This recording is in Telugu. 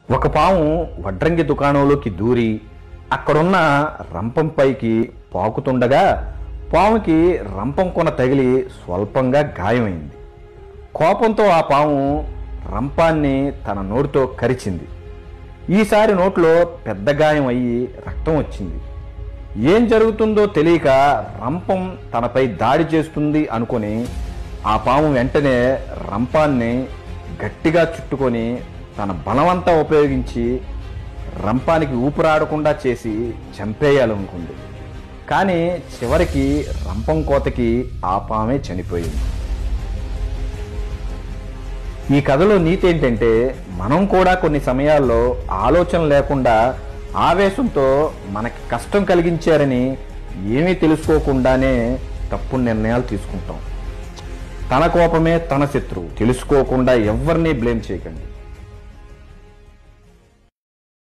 ఒక పాము వడ్రంగి దుకాణంలోకి దూరి అక్కడున్న రంపం పైకి పాకుతుండగా పాముకి రంపం కొన తగిలి స్వల్పంగా గాయమైంది కోపంతో ఆ పాము రంపాన్ని తన నోటితో కరిచింది ఈసారి నోట్లో పెద్ద గాయం అయ్యి రక్తం వచ్చింది ఏం జరుగుతుందో తెలియక రంపం తనపై దాడి చేస్తుంది అనుకొని ఆ పాము వెంటనే రంపాన్ని గట్టిగా చుట్టుకొని తన బలమంతా ఉపయోగించి రంపానికి ఊపిరాడకుండా చేసి చంపేయాలనుకుంది కానీ చివరికి రంపం కోతకి ఆ పామే చనిపోయింది ఈ కథలో నీతి ఏంటంటే మనం కూడా కొన్ని సమయాల్లో ఆలోచన లేకుండా ఆవేశంతో మనకి కష్టం కలిగించారని ఏమీ తెలుసుకోకుండానే తప్పుడు నిర్ణయాలు తీసుకుంటాం తన కోపమే తన శత్రువు తెలుసుకోకుండా ఎవరిని బ్లేమ్ చేయకండి